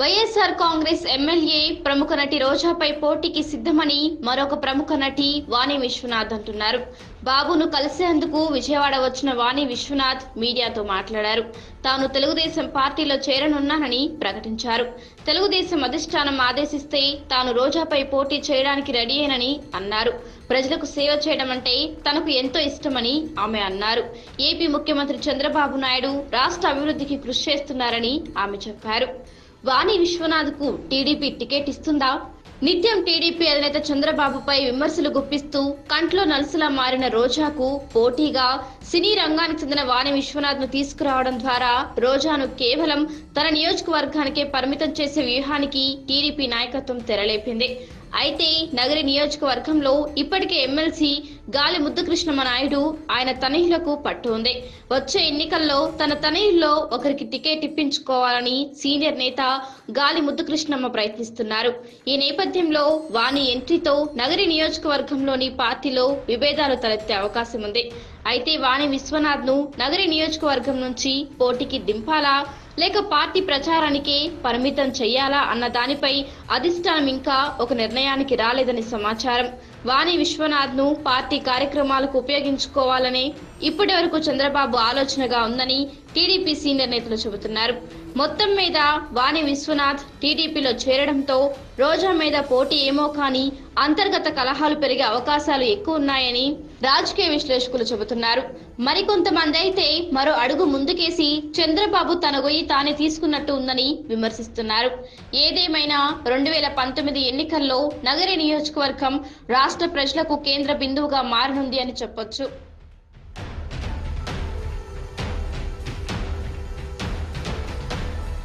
YSR Congress MLA ప్రముఖ నటి రోజాపై పోటీకి సిద్ధమని మరొక ప్రముఖ నటి వాణి విశ్వనాథ్ అంటున్నారు బాబును కలిసేందుకు విజయవాడ వచ్చిన వాణి విశ్వనాథ్ మీడియాతో మాట్లాడారు తాను తెలుగుదేశం పార్టీలో చేరనున్నానని ప్రకటించారు తెలుగుదేశం అధిష్టానం ఆదేశిస్తే తాను రోజాపై పోటీ చేయడానికి రెడీ అయినని అన్నారు ప్రజలకు సేవ చేయడం అంటే తనకు ఎంతో ఇష్టమని ఆమె అన్నారు ఏపీ ముఖ్యమంత్రి చంద్రబాబు నాయుడు రాష్ట్ర అభివృద్ధికి కృషి చేస్తున్నారని ఆమె చెప్పారు వాణి విశ్వనాథ్ కు టీడీపీ టికెట్ ఇస్తుందా నిత్యం టీడీపీ అధినేత చంద్రబాబుపై విమర్శలు గుప్పిస్తూ కంట్లో నలుసులా మారిన రోజాకు పోటీగా సినీ రంగానికి చెందిన వాణి విశ్వనాథ్ ను తీసుకురావడం ద్వారా రోజాను కేవలం తన నియోజకవర్గానికే పరిమితం చేసే వ్యూహానికి టీడీపీ నాయకత్వం తెరలేపింది అయితే నగరి నియోజకవర్గంలో ఇప్పటికే ఎమ్మెల్సీ గాలి ముద్దుకృష్ణమ్మ నాయుడు ఆయన తనయులకు పట్టు ఉంది వచ్చే ఎన్నికల్లో తన తనయుల్లో ఒకరికి టికెట్ ఇప్పించుకోవాలని సీనియర్ నేత గాలి ముద్దుకృష్ణమ్మ ప్రయత్నిస్తున్నారు ఈ నేపథ్యంలో వాణి ఎంట్రీతో నగరి నియోజకవర్గంలోని పార్టీలో విభేదాలు తలెత్తే అవకాశం ఉంది అయితే వాణి విశ్వనాథ్ ను నగరి నియోజకవర్గం నుంచి పోటీకి దింపాలా లేక పార్టీ ప్రచారానికే పరిమితం చెయ్యాలా అన్న దానిపై అధిష్టానం ఇంకా ఒక నిర్ణయానికి రాలేదని సమాచారం వాణి విశ్వనాథ్ ను పార్టీ కార్యక్రమాలకు ఉపయోగించుకోవాలనే ఇప్పటి వరకు చంద్రబాబు ఆలోచనగా ఉందని టీడీపీ సీనియర్ నేతలు చెబుతున్నారు మొత్తం మీద వాణి విశ్వనాథ్ టీడీపీలో చేరడంతో రోజా మీద పోటీ ఏమో కానీ అంతర్గత కలహాలు పెరిగే అవకాశాలు ఎక్కువ ఉన్నాయని రాజకీయ విశ్లేషకులు చెబుతున్నారు మరికొంతమంది అయితే మరో అడుగు ముందుకేసి చంద్రబాబు తన గొయ్యి తానే తీసుకున్నట్టు ఉందని విమర్శిస్తున్నారు ఏదేమైనా రెండు వేల పంతొమ్మిది ఎన్నికల్లో నగరి నియోజకవర్గం రాష్ట్ర ప్రజలకు కేంద్ర బిందువుగా మారనుంది అని చెప్పొచ్చు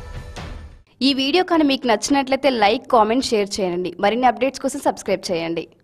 ఈ వీడియో కానీ మీకు నచ్చినట్లయితే లైక్ కామెంట్ షేర్ చేయండి మరిన్ని అప్డేట్స్ కోసం సబ్స్క్రైబ్ చేయండి